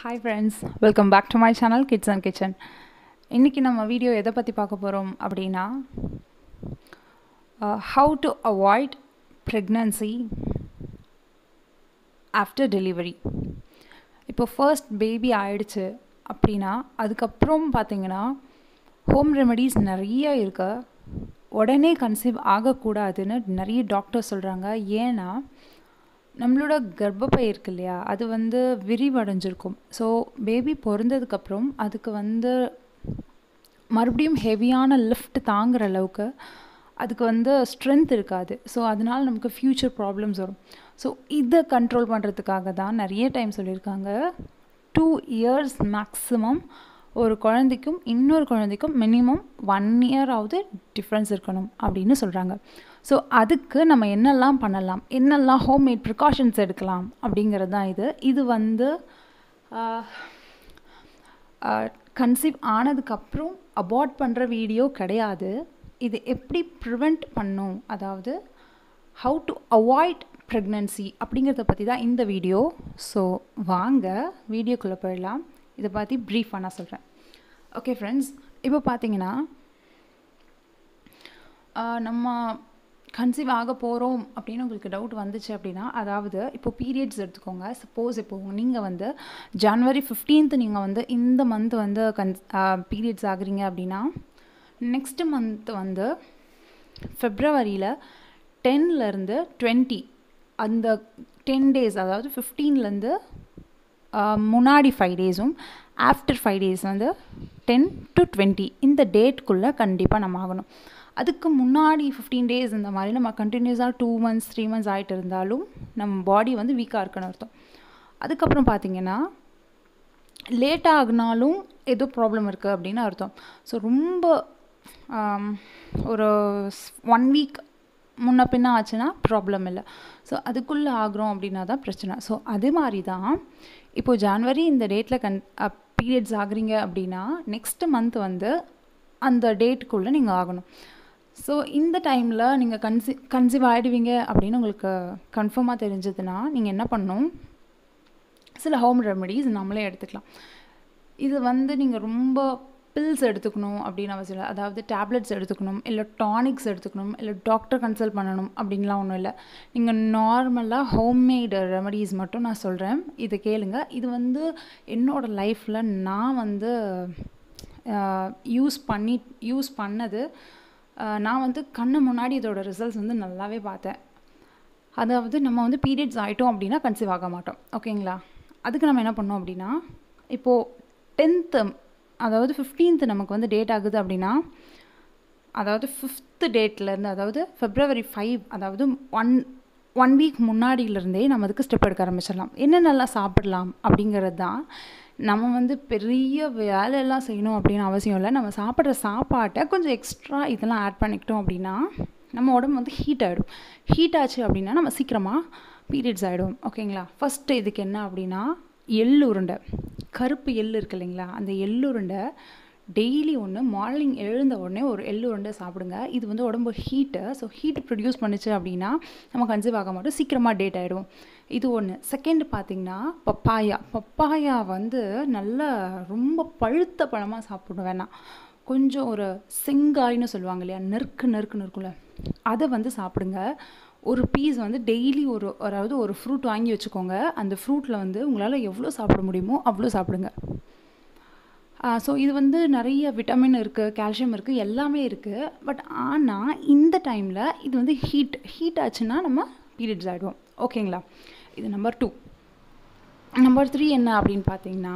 hi friends welcome back to my channel kids and kitchen இன்றைக்கி நம்ம video எதை பற்றி பார்க்க போகிறோம் அப்படின்னா how to avoid pregnancy after delivery இப்போ ஃபர்ஸ்ட் பேபி ஆயிடுச்சு அப்படின்னா அதுக்கப்புறம் பார்த்தீங்கன்னா ஹோம் ரெமெடிஸ் நிறைய இருக்கு உடனே கன்சீவ் ஆகக்கூடாதுன்னு நிறைய டாக்டர் சொல்கிறாங்க ஏன்னா நம்மளோட கர்ப்பப்பை இருக்கு இல்லையா அது வந்து விரிவடைஞ்சிருக்கும் ஸோ பேபி பிறந்ததுக்கப்புறம் அதுக்கு வந்து மறுபடியும் ஹெவியான லிஃப்ட் தாங்குற அளவுக்கு அதுக்கு வந்து ஸ்ட்ரென்த் இருக்காது ஸோ அதனால் நமக்கு ஃப்யூச்சர் ப்ராப்ளம்ஸ் வரும் ஸோ இதை கண்ட்ரோல் பண்ணுறதுக்காக தான் நிறைய டைம் சொல்லியிருக்காங்க டூ இயர்ஸ் மேக்ஸிமம் ஒரு குழந்தைக்கும் இன்னொரு குழந்தைக்கும் மினிமம் ஒன் இயராவது டிஃப்ரென்ஸ் இருக்கணும் அப்படின்னு சொல்கிறாங்க ஸோ அதுக்கு நம்ம என்னெல்லாம் பண்ணலாம் என்னெல்லாம் ஹோம்மேட் ப்ரிகாஷன்ஸ் எடுக்கலாம் அப்படிங்கிறது தான் இது இது வந்து கன்சீவ் ஆனதுக்கப்புறம் அபார்ட் பண்ணுற வீடியோ கிடையாது இது எப்படி ப்ரிவெண்ட் பண்ணும் அதாவது ஹவு டு அவாய்ட் ப்ரெக்னன்சி அப்படிங்கிறத பற்றி தான் இந்த வீடியோ ஸோ வாங்க வீடியோக்குள்ளே போயிடலாம் இதை பற்றி ப்ரீஃபாக நான் சொல்கிறேன் ஓகே ஃப்ரெண்ட்ஸ் இப்போ பார்த்தீங்கன்னா நம்ம கன்சீவ் ஆக போகிறோம் அப்படின்னு உங்களுக்கு டவுட் வந்துச்சு அப்படின்னா அதாவது இப்போ பீரியட்ஸ் எடுத்துக்கோங்க சப்போஸ் இப்போ நீங்கள் வந்து ஜனவரி ஃபிஃப்டீன்த் நீங்கள் வந்து இந்த மந்த் வந்து கன் பீரியட்ஸ் ஆகுறீங்க அப்படின்னா நெக்ஸ்ட்டு மந்த் வந்து ஃபெப்ரவரியில் டென்லேருந்து டுவெண்ட்டி அந்த டென் டேஸ் அதாவது ஃபிஃப்டீன்லேருந்து முன்னாடி ஃபைவ் டேஸும் ஆஃப்டர் ஃபைவ் டேஸ் வந்து டென் டு டுவெண்ட்டி இந்த டேட்குள்ளே கண்டிப்பாக நம்ம ஆகணும் அதுக்கு முன்னாடி ஃபிஃப்டீன் டேஸ் இந்த மாதிரி நம்ம கண்டினியூஸாக டூ மந்த்ஸ் த்ரீ மந்த்ஸ் ஆகிட்டு இருந்தாலும் நம்ம பாடி வந்து வீக்காக இருக்குன்னு அர்த்தம் அதுக்கப்புறம் பார்த்திங்கன்னா லேட் ஆகினாலும் ஏதோ ப்ராப்ளம் இருக்குது அப்படின்னு அர்த்தம் ஸோ ரொம்ப ஒரு ஒன் வீக் முன்ன பின்ன ஆச்சுன்னா ப்ராப்ளம் இல்லை ஸோ அதுக்குள்ளே ஆகிறோம் அப்படின்னா தான் பிரச்சனை ஸோ அதே மாதிரி தான் இப்போது ஜான்வரி இந்த டேட்டில் கன் பீரியட்ஸ் ஆகுறீங்க அப்படின்னா நெக்ஸ்ட்டு மந்த் வந்து அந்த டேட்டுக்குள்ளே நீங்கள் ஆகணும் ஸோ இந்த டைமில் நீங்கள் கன்சி கன்சீவ் ஆகிடுவீங்க அப்படின்னு உங்களுக்கு கன்ஃபார்மாக தெரிஞ்சதுன்னா நீங்கள் என்ன பண்ணணும் சில ஹோம் ரெமடிஸ் நம்மளே எடுத்துக்கலாம் இது வந்து நீங்கள் ரொம்ப பில்ஸ் எடுத்துக்கணும் அப்படின்னு அவசியம் இல்லை அதாவது டேப்லெட்ஸ் எடுத்துக்கணும் இல்லை டானிக்ஸ் எடுத்துக்கணும் இல்லை டாக்டர் கன்சல்ட் பண்ணணும் அப்படின்லாம் ஒன்றும் இல்லை நீங்கள் நார்மலாக ஹோம்மேடு ரெமடிஸ் மட்டும் நான் சொல்கிறேன் இதை கேளுங்க இது வந்து என்னோடய லைஃப்பில் நான் வந்து யூஸ் பண்ணி யூஸ் பண்ணது நான் வந்து கண்ணு முன்னாடி இதோட ரிசல்ட்ஸ் வந்து நல்லாவே பார்த்தேன் அதாவது நம்ம வந்து பீரியட்ஸ் ஆகிட்டோம் அப்படின்னா கன்சீவ் ஆக மாட்டோம் ஓகேங்களா அதுக்கு நம்ம என்ன பண்ணோம் அப்படின்னா இப்போது டென்த்து அதாவது ஃபிஃப்டீன்த்து நமக்கு வந்து டேட் ஆகுது அப்படின்னா அதாவது ஃபிஃப்த்து டேட்லேருந்து அதாவது ஃபெப்ரவரி ஃபைவ் அதாவது ஒன் ஒன் வீக் முன்னாடியிலேருந்தே நம்ம அதுக்கு ஸ்டெப் எடுக்க ஆரம்பிச்சிடலாம் என்னென்னலாம் சாப்பிடலாம் அப்படிங்கிறது தான் நம்ம வந்து பெரிய வேலையெல்லாம் செய்யணும் அப்படின்னு அவசியம் இல்லை நம்ம சாப்பிட்ற சாப்பாட்டை கொஞ்சம் எக்ஸ்ட்ரா இதெல்லாம் ஆட் பண்ணிக்கிட்டோம் அப்படின்னா நம்ம உடம்பு வந்து ஹீட் ஆகிடும் ஹீட் ஆச்சு அப்படின்னா நம்ம சீக்கிரமாக பீரியட்ஸ் ஆகிடும் ஓகேங்களா ஃபஸ்ட்டு இதுக்கு என்ன அப்படின்னா எள்ளு உருண்டை கருப்பு எள் இருக்கு இல்லைங்களா அந்த எள்ளு உருண்டை டெய்லி ஒன்று மார்னிங் எழுந்த உடனே ஒரு எள்ளு உருண்டை சாப்பிடுங்க இது வந்து உடம்பு ஹீட்டு ஸோ ஹீட் ப்ரொடியூஸ் பண்ணிச்சு அப்படின்னா நம்ம கன்சீவ் ஆக மாட்டோம் சீக்கிரமாக டேட் ஆகிடும் இது ஒன்று செகண்ட் பார்த்திங்கன்னா பப்பாயா பப்பாயா வந்து நல்ல ரொம்ப பழுத்த பழமாக சாப்பிட வேணாம் கொஞ்சம் ஒரு செங்காய்னு சொல்லுவாங்க இல்லையா நெருக்கு நெருக்குன்னு இருக்கும்ல அதை வந்து சாப்பிடுங்க ஒரு பீஸ் வந்து டெய்லி ஒரு அதாவது ஒரு ஃப்ரூட் வாங்கி வச்சுக்கோங்க அந்த ஃப்ரூட்டில் வந்து உங்களால் எவ்வளோ சாப்பிட முடியுமோ அவ்வளோ சாப்பிடுங்க ஸோ இது வந்து நிறைய விட்டமின் இருக்குது கால்சியம் இருக்குது எல்லாமே இருக்குது பட் ஆனால் இந்த டைமில் இது வந்து ஹீட் ஹீட் ஆச்சுன்னா நம்ம பீரியட்ஸ் ஆகிடுவோம் ஓகேங்களா இது நம்பர் டூ நம்பர் த்ரீ என்ன அப்படின்னு பார்த்தீங்கன்னா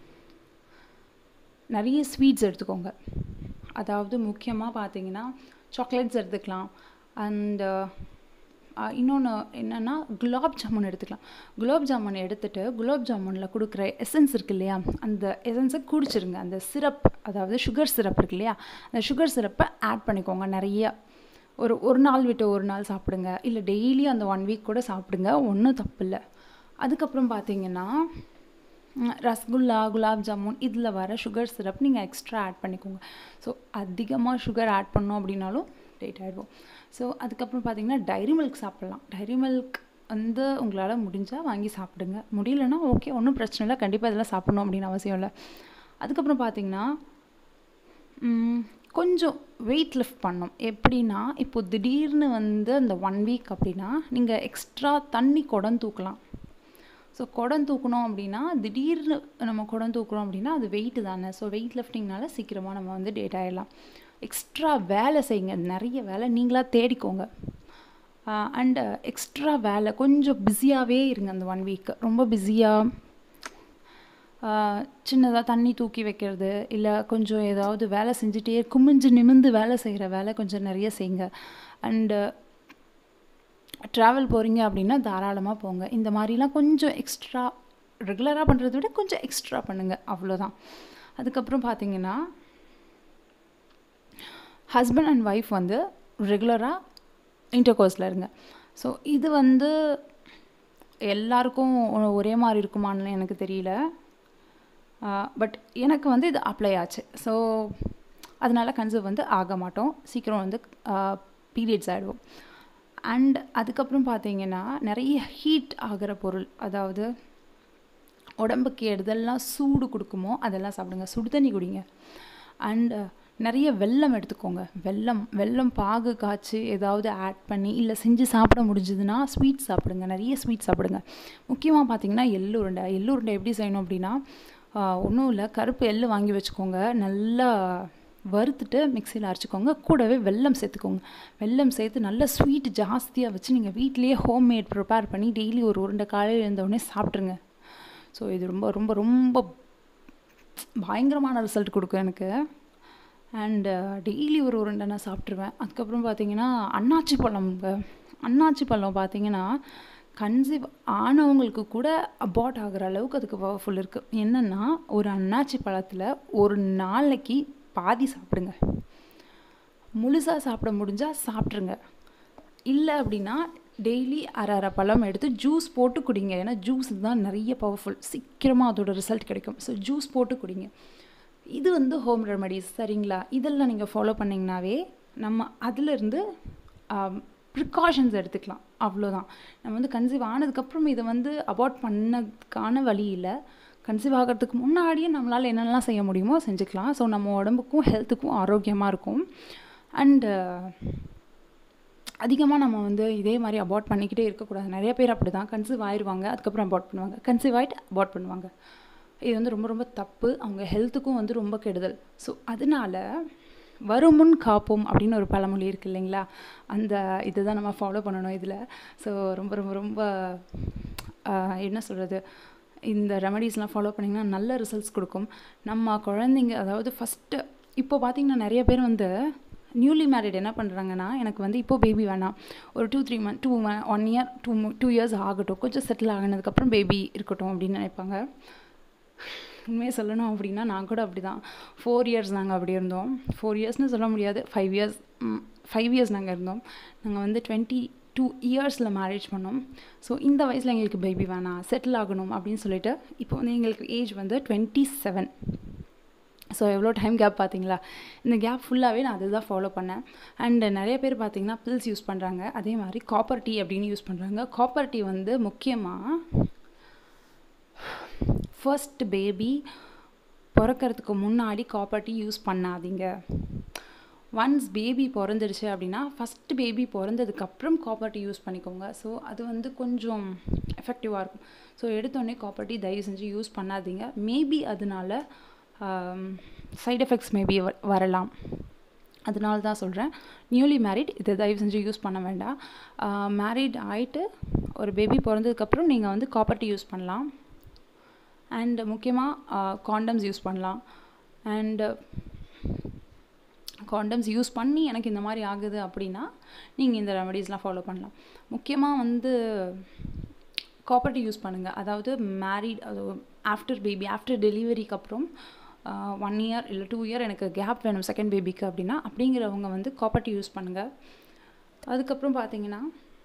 நிறைய ஸ்வீட்ஸ் எடுத்துக்கோங்க அதாவது முக்கியமாக பார்த்தீங்கன்னா சாக்லேட்ஸ் எடுத்துக்கலாம் அண்டு இன்னொன்று என்னென்னா குலாப் ஜாமுன் எடுத்துக்கலாம் குலாப் ஜாமுன் எடுத்துகிட்டு குலாப் ஜாமுனில் கொடுக்குற எசன்ஸ் இருக்கு இல்லையா அந்த எசன்ஸை குடிச்சிருங்க அந்த சிரப் அதாவது சுகர் சிரப் இருக்கு இல்லையா அந்த சுகர் சிரப்பை ஆட் பண்ணிக்கோங்க நிறைய ஒரு ஒரு நாள் விட்டு ஒரு நாள் சாப்பிடுங்க இல்லை டெய்லி அந்த ஒன் வீக் கூட சாப்பிடுங்க ஒன்றும் தப்பு இல்லை அதுக்கப்புறம் பார்த்தீங்கன்னா ரசகுல்லா குலாப் ஜாமுன் இதில் வர சுகர் சிரப் நீங்கள் எக்ஸ்ட்ரா ஆட் பண்ணிக்கோங்க ஸோ அதிகமாக சுகர் ஆட் பண்ணோம் அப்படின்னாலும் டேட் ஆகிடுவோம் ஸோ அதுக்கப்புறம் பார்த்தீங்கன்னா டைரி மில்க் சாப்பிட்லாம் டைரி மில்க் வந்து உங்களால் முடிஞ்சால் வாங்கி சாப்பிடுங்க முடியலன்னா ஓகே ஒன்றும் பிரச்சனை இல்லை கண்டிப்பாக இதெல்லாம் சாப்பிடணும் அப்படின்னு அவசியம் இல்லை அதுக்கப்புறம் பார்த்தீங்கன்னா ம், கொஞ்சம் வெயிட் லிஃப்ட் பண்ணணும் எப்படின்னா இப்போ திடீர்னு வந்து அந்த ஒன் வீக் அப்படின்னா நீங்கள் எக்ஸ்ட்ரா தண்ணி குடம் தூக்கலாம் ஸோ குடம் தூக்கணும் அப்படின்னா திடீர்னு நம்ம குடம் தூக்குறோம் அப்படின்னா அது வெயிட் தானே ஸோ வெயிட் லிஃப்டிங்னால சீக்கிரமாக நம்ம வந்து டேட் ஆகிடலாம் எக்ஸ்ட்ரா வேலை செய்யுங்க நிறைய வேலை நீங்களாக தேடிக்கோங்க அண்டு எக்ஸ்ட்ரா வேலை கொஞ்சம் பிஸியாகவே இருங்க அந்த ஒன் வீக் ரொம்ப பிஸியாக சின்னதாக தண்ணி தூக்கி வைக்கிறது இல்லை கொஞ்சம் ஏதாவது வேலை செஞ்சுட்டே குமிஞ்சு நிமிந்து வேலை செய்கிற வேலை கொஞ்சம் நிறைய செய்யுங்க அண்டு ட்ராவல் போகிறீங்க அப்படின்னா தாராளமாக போங்க இந்த மாதிரிலாம் கொஞ்சம் எக்ஸ்ட்ரா ரெகுலராக பண்ணுறத விட கொஞ்சம் எக்ஸ்ட்ரா பண்ணுங்கள் அவ்வளோதான் அதுக்கப்புறம் பார்த்தீங்கன்னா ஹஸ்பண்ட் அண்ட் ஒய்ஃப் வந்து ரெகுலராக இன்டர்கோர்ஸில் இருங்க ஸோ இது வந்து எல்லாருக்கும் ஒ- ஒரே மாதிரி இருக்குமான்னு எனக்கு தெரியல பட் எனக்கு வந்து இது அப்ளை ஆச்சு ஸோ அதனால கன்சீவ் வந்து ஆக மாட்டோம் சீக்கிரம் வந்து பீரியட்ஸ் ஆகிடுவோம் அண்ட் அதுக்கப்புறம் பார்த்தீங்கன்னா நிறைய ஹீட் ஆகிற பொருள் அதாவது உடம்புக்கு எதெல்லாம் சூடு கொடுக்குமோ அதெல்லாம் சாப்பிடுங்க சுடு தண்ணி குடிங்க அண்ட் நிறைய வெல்லம் எடுத்துக்கோங்க வெல்லம் வெல்லம் பாகு காய்ச்சி ஏதாவது ஆட் பண்ணி இல்லை செஞ்சு சாப்பிட முடிஞ்சதுன்னா ஸ்வீட் சாப்பிடுங்க நிறைய ஸ்வீட் சாப்பிடுங்க முக்கியமாக பார்த்தீங்கன்னா எள்ளு உருண்டை எள்ளு உருண்டை எப்படி செய்யணும் அப்படின்னா ஒன்றும் இல்லை கருப்பு எள்ளு வாங்கி வச்சுக்கோங்க நல்லா வறுத்துட்டு மிக்சியில் அரைச்சிக்கோங்க கூடவே வெல்லம் சேர்த்துக்கோங்க வெல்லம் சேர்த்து நல்ல ஸ்வீட் ஜாஸ்தியாக வச்சு நீங்கள் வீட்டிலேயே ஹோம்மேட் ப்ரிப்பேர் பண்ணி டெய்லி ஒரு உருண்டை காலையில் எழுந்தவுடனே சாப்பிட்ருங்க ஸோ இது ரொம்ப ரொம்ப ரொம்ப பயங்கரமான ரிசல்ட் கொடுக்கும் எனக்கு அண்டு டெய்லி ஒரு உருண்டை நான் சாப்பிட்ருவேன் அதுக்கப்புறம் பார்த்தீங்கன்னா அன்னாச்சி பழம்ங்க அன்னாச்சி பழம் பார்த்தீங்கன்னா கன்சீவ் ஆனவங்களுக்கு கூட அபார்ட் ஆகிற அளவுக்கு அதுக்கு பவர்ஃபுல் இருக்குது என்னென்னா ஒரு அன்னாச்சி பழத்தில் ஒரு நாளைக்கு பாதி சாப்பிடுங்க முழுசாக சாப்பிட முடிஞ்சால் சாப்பிட்ருங்க இல்லை அப்படின்னா டெய்லி அரை அரை பழம் எடுத்து ஜூஸ் போட்டு குடிங்க ஏன்னா ஜூஸ் தான் நிறைய பவர்ஃபுல் சீக்கிரமாக அதோட ரிசல்ட் கிடைக்கும் ஸோ ஜூஸ் போட்டு குடிங்க இது வந்து ஹோம் ரெமடிஸ் சரிங்களா இதெல்லாம் நீங்கள் ஃபாலோ பண்ணிங்கனாவே நம்ம அதிலிருந்து ப்ரிகாஷன்ஸ் எடுத்துக்கலாம் அவ்வளோதான் நம்ம வந்து கன்சீவ் ஆனதுக்கப்புறம் இதை வந்து அவாய்ட் பண்ணதுக்கான வழி இல்லை கன்சீவ் ஆகிறதுக்கு முன்னாடியே நம்மளால் என்னென்னலாம் செய்ய முடியுமோ செஞ்சுக்கலாம் ஸோ நம்ம உடம்புக்கும் ஹெல்த்துக்கும் ஆரோக்கியமாக இருக்கும் அண்டு அதிகமாக நம்ம வந்து இதே மாதிரி அபார்ட் பண்ணிக்கிட்டே இருக்கக்கூடாது நிறைய பேர் அப்படி தான் கன்சீவ் ஆயிடுவாங்க அதுக்கப்புறம் அபார்ட் பண்ணுவாங்க கன்சீவ் ஆகிட்டு அபார்ட் பண்ணுவாங்க இது வந்து ரொம்ப ரொம்ப தப்பு அவங்க ஹெல்த்துக்கும் வந்து ரொம்ப கெடுதல் ஸோ அதனால வருமுன் காப்போம் அப்படின்னு ஒரு பழமொழி இருக்குது இல்லைங்களா அந்த இதை தான் நம்ம ஃபாலோ பண்ணணும் இதில் ஸோ ரொம்ப ரொம்ப ரொம்ப ஆஹ், என்ன சொல்கிறது இந்த ரெமடிஸ்லாம் ஃபாலோ பண்ணிங்கன்னா நல்ல ரிசல்ட்ஸ் கொடுக்கும் நம்ம குழந்தைங்க அதாவது ஃபஸ்ட்டு இப்போ பார்த்திங்கன்னா நிறைய பேர் வந்து நியூலி மேரிட் என்ன பண்ணுறாங்கன்னா எனக்கு வந்து இப்போ பேபி வேணாம் ஒரு two three month two one year two two years ஆகட்டும் கொஞ்சம் செட்டில் ஆகினதுக்கப்புறம் பேபி இருக்கட்டும் அப்படின்னு நினைப்பாங்க உண்மையை சொல்லணும் அப்படின்னா நான் கூட அப்படி தான் ஃபோர் இயர்ஸ் நாங்கள் அப்படி இருந்தோம் ஃபோர் இயர்ஸ்னு சொல்ல முடியாது ஃபைவ் இயர்ஸ் ஃபைவ் இயர்ஸ் நாங்கள் இருந்தோம் நாங்கள் வந்து டுவெண்ட்டி டூ இயர்ஸில் மேரேஜ் பண்ணோம் ஸோ இந்த வயசில் எங்களுக்கு பேபி வேணாம் செட்டில் ஆகணும் அப்படின்னு சொல்லிட்டு இப்போ வந்து எங்களுக்கு ஏஜ் வந்து டுவெண்ட்டி செவன் ஸோ எவ்வளோ டைம் கேப் பார்த்தீங்களா இந்த கேப் ஃபுல்லாகவே நான் அதுதான் ஃபாலோ பண்ணேன் அண்ட் நிறைய பேர் பார்த்தீங்கன்னா பில்ஸ் யூஸ் பண்ணுறாங்க அதே மாதிரி காப்பர் டீ அப்படின்னு யூஸ் பண்ணுறாங்க காப்பர் டீ வந்து முக்கியமாக ஃபர்ஸ்ட் பேபி பிறக்கறதுக்கு முன்னாடி காப்பர் டீ யூஸ் பண்ணாதீங்க ஒன்ஸ் பேபி பிறந்துடுச்சு அப்படின்னா ஃபஸ்ட்டு பேபி பிறந்ததுக்கப்புறம் காப்பர் டீ யூஸ் பண்ணிக்கோங்க ஸோ அது வந்து கொஞ்சம் எஃபெக்டிவாக இருக்கும் ஸோ எடுத்தோடனே காப்பர் டீ தயவு செஞ்சு யூஸ் பண்ணாதீங்க மேபி அதனால சைடு எஃபெக்ட்ஸ் மேபி வரலாம் அதனால தான் சொல்கிறேன் நியூலி மேரிட் இதை தயவு செஞ்சு யூஸ் பண்ண வேண்டாம் மேரிட் ஆகிட்டு ஒரு பேபி பிறந்ததுக்கப்புறம் நீங்கள் வந்து காப்பர் டீ யூஸ் பண்ணலாம் அண்ட் முக்கியமாக காண்டம்ஸ் யூஸ் பண்ணலாம் அண்டு காண்டம்ஸ் யூஸ் பண்ணி எனக்கு இந்த மாதிரி ஆகுது அப்படின்னா நீங்கள் இந்த ரெமடிஸ்லாம் ஃபாலோ பண்ணலாம் முக்கியமாக வந்து காப்பர்ட்டி யூஸ் பண்ணுங்கள் அதாவது மேரிட் அது ஆஃப்டர் பேபி ஆஃப்டர் டெலிவரிக்கு அப்புறம் ஒன் இயர் இல்லை டூ இயர் எனக்கு கேப் வேணும் செகண்ட் பேபிக்கு அப்படின்னா அப்படிங்கிறவங்க வந்து காப்பர்ட்டி யூஸ் பண்ணுங்கள் அதுக்கப்புறம் பார்த்தீங்கன்னா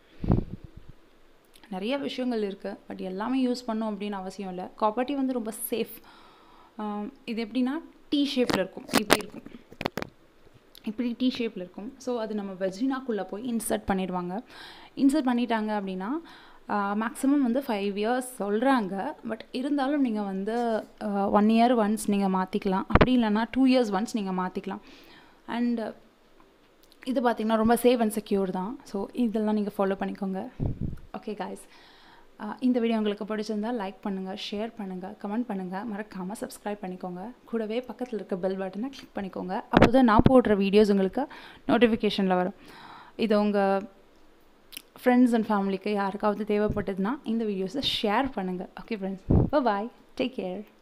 நிறைய விஷயங்கள் இருக்குது பட் எல்லாமே யூஸ் பண்ணும் அப்படின்னு அவசியம் இல்லை காப்பர்ட்டி வந்து ரொம்ப சேஃப் இது எப்படின்னா டீ ஷேப்பில் இருக்கும் இப்படி இருக்கும் இப்படி டீ ஷேப்பில் இருக்கும் ஸோ அது நம்ம வெஜினாக்குள்ளே போய் இன்சர்ட் பண்ணிடுவாங்க இன்சர்ட் பண்ணிட்டாங்க அப்படின்னா மேக்ஸிமம் வந்து ஃபைவ் இயர்ஸ் சொல்கிறாங்க பட் இருந்தாலும் நீங்கள் வந்து ஒன் இயர் ஒன்ஸ் நீங்கள் மாற்றிக்கலாம் அப்படி இல்லைன்னா டூ இயர்ஸ் ஒன்ஸ் நீங்கள் மாற்றிக்கலாம் அண்ட் இது பார்த்திங்கன்னா ரொம்ப சேஃப் அண்ட் செக்யூர் தான் ஸோ இதெல்லாம் நீங்கள் ஃபாலோ பண்ணிக்கோங்க ஓகே காய்ஸ் இந்த வீடியோ உங்களுக்கு பிடிச்சிருந்தால் லைக் பண்ணுங்கள் ஷேர் பண்ணுங்கள் கமெண்ட் பண்ணுங்கள் மறக்காமல் சப்ஸ்கிரைப் பண்ணிக்கோங்க கூடவே பக்கத்தில் இருக்க பெல் பட்டனை கிளிக் பண்ணிக்கோங்க அப்போ தான் நான் போடுற வீடியோஸ் உங்களுக்கு நோட்டிஃபிகேஷனில் வரும் இது உங்கள் ஃப்ரெண்ட்ஸ் அண்ட் ஃபேமிலிக்கு யாருக்காவது தேவைப்பட்டதுன்னா இந்த வீடியோஸை ஷேர் பண்ணுங்கள் okay friends bye take care